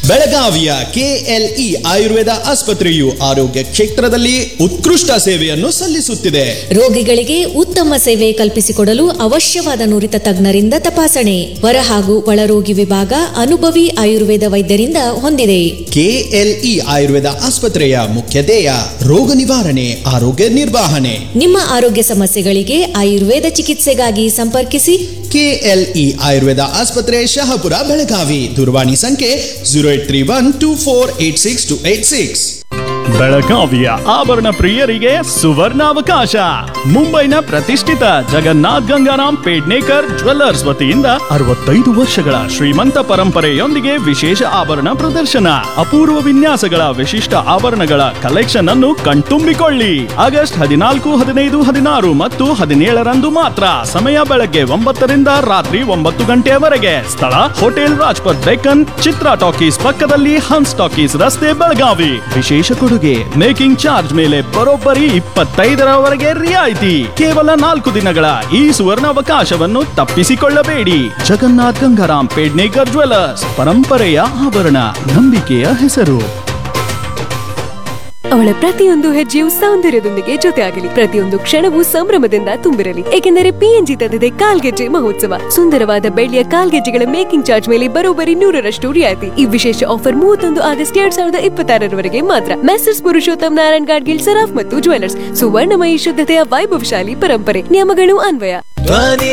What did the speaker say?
ಬೆಳಗಾವಿಯ ಕೆಎಲ್ಇ ಆಯುರ್ವೇದ ಆಸ್ಪತ್ರೆಯು ಆರೋಗ್ಯ ಕ್ಷೇತ್ರದಲ್ಲಿ ಉತ್ಕೃಷ್ಟ ಸೇವೆಯನ್ನು ಸಲ್ಲಿಸುತ್ತಿದೆ ರೋಗಿಗಳಿಗೆ ಉತ್ತಮ ಸೇವೆ ಕಲ್ಪಿಸಿಕೊಡಲು ಅವಶ್ಯವಾದ ನುರಿತ ತಜ್ಞರಿಂದ ತಪಾಸಣೆ ಹೊರ ಹಾಗೂ ಒಳರೋಗಿ ವಿಭಾಗ ಅನುಭವಿ ಆಯುರ್ವೇದ ವೈದ್ಯರಿಂದ ಹೊಂದಿದೆ ಕೆಎಲ್ಇ ಆಯುರ್ವೇದ ಆಸ್ಪತ್ರೆಯ ಮುಖ್ಯ ಧ್ಯೇಯ ರೋಗ ನಿವಾರಣೆ ಆರೋಗ್ಯ ನಿರ್ವಹಣೆ ನಿಮ್ಮ ಆರೋಗ್ಯ ಸಮಸ್ಯೆಗಳಿಗೆ ಆಯುರ್ವೇದ ಚಿಕಿತ್ಸೆಗಾಗಿ ಸಂಪರ್ಕಿಸಿ ಕೆಎಲ್ಇ ಆಯುರ್ವೇದ ಆಸ್ಪತ್ರೆ ಶಹಾಪುರ ಬೆಳಗಾವಿ ದೂರವಾಣಿ ಸಂಖ್ಯೆ zero eight three one two four eight six two eight six ಬೆಳಗಾವಿಯ ಆಭರಣ ಪ್ರಿಯರಿಗೆ ಸುವರ್ಣಾವಕಾಶ ಮುಂಬೈನ ಪ್ರತಿಷ್ಠಿತ ಜಗನ್ನಾಥ್ ಗಂಗಾರಾಮ್ ಪೇಡ್ನೇಕರ್ ಜ್ವೆಲ್ಲರ್ಸ್ ವತಿಯಿಂದ ಅರವತ್ತೈದು ವರ್ಷಗಳ ಶ್ರೀಮಂತ ಪರಂಪರೆಯೊಂದಿಗೆ ವಿಶೇಷ ಆಭರಣ ಪ್ರದರ್ಶನ ಅಪೂರ್ವ ವಿನ್ಯಾಸಗಳ ವಿಶಿಷ್ಟ ಆಭರಣಗಳ ಕಲೆಕ್ಷನ್ ಅನ್ನು ಕಣ್ತುಂಬಿಕೊಳ್ಳಿ ಆಗಸ್ಟ್ ಹದಿನಾಲ್ಕು ಹದಿನೈದು ಹದಿನಾರು ಮತ್ತು ಹದಿನೇಳರಂದು ಮಾತ್ರ ಸಮಯ ಬೆಳಗ್ಗೆ ಒಂಬತ್ತರಿಂದ ರಾತ್ರಿ ಒಂಬತ್ತು ಗಂಟೆಯವರೆಗೆ ಸ್ಥಳ ಹೋಟೆಲ್ ರಾಜ್ಪಥ್ ಬೆಕನ್ ಚಿತ್ರ ಟಾಕೀಸ್ ಪಕ್ಕದಲ್ಲಿ ಹನ್ಸ್ ಟಾಕೀಸ್ ರಸ್ತೆ ಬೆಳಗಾವಿ ವಿಶೇಷ ಕೊಡುಗೆ ಮೇಕಿಂಗ್ ಚಾರ್ಜ್ ಮೇಲೆ ಬರೋಬ್ಬರಿ ಇಪ್ಪತ್ತೈದರವರೆಗೆ ರಿಯಾಯಿತಿ ಕೇವಲ ನಾಲ್ಕು ದಿನಗಳ ಈ ಸುವರ್ಣಾವಕಾಶವನ್ನು ತಪ್ಪಿಸಿಕೊಳ್ಳಬೇಡಿ ಜಗನ್ನಾಥ್ ಗಂಗಾರಾಮ್ ಪೇಡ್ನೇಕರ್ ಜ್ವೆಲ್ಲರ್ಸ್ ಪರಂಪರೆಯ ಆಭರಣ ನಂಬಿಕೆಯ ಹೆಸರು ಅವಳ ಪ್ರತಿಯೊಂದು ಹೆಜ್ಜೆಯು ಸೌಂದರ್ಯದೊಂದಿಗೆ ಜೊತೆಯಾಗಲಿ ಪ್ರತಿಯೊಂದು ಕ್ಷಣವೂ ಸಂಭ್ರಮದಿಂದ ತುಂಬಿರಲಿ ಏಕೆಂದರೆ ಪಿಎನ್ಜಿ ತಂದಿದೆ ಕಾಲ್ಗೆಜ್ಜೆ ಮಹೋತ್ಸವ ಸುಂದರವಾದ ಬೆಳ್ಳಿಯ ಕಾಲ್ಗೆಜ್ಜೆಗಳ ಮೇಕಿಂಗ್ ಚಾರ್ಜ್ ಮೇಲೆ ಬರೋಬ್ಬರಿ ನೂರರಷ್ಟು ರಿಯಾಯಿತಿ ಈ ವಿಶೇಷ ಆಫರ್ ಮೂವತ್ತೊಂದು ಆಗಸ್ಟ್ ಎರಡ್ ಸಾವಿರದ ಇಪ್ಪತ್ತಾರರವರೆಗೆ ಮಾತ್ರ ಮೆಸರ್ಸ್ ಪುರುಷೋತ್ತಮ್ ನಾರಾಯಣ್ ಗಾಡ್ಗಿಲ್ ಸರಾಫ್ ಮತ್ತು ಜ್ಯುವೆಲರ್ಸ್ ಸುವರ್ಣಮಯಿ ಶುದ್ಧತೆಯ ವೈಭವಶಾಲಿ ಪರಂಪರೆ ನಿಯಮಗಳು ಅನ್ವಯ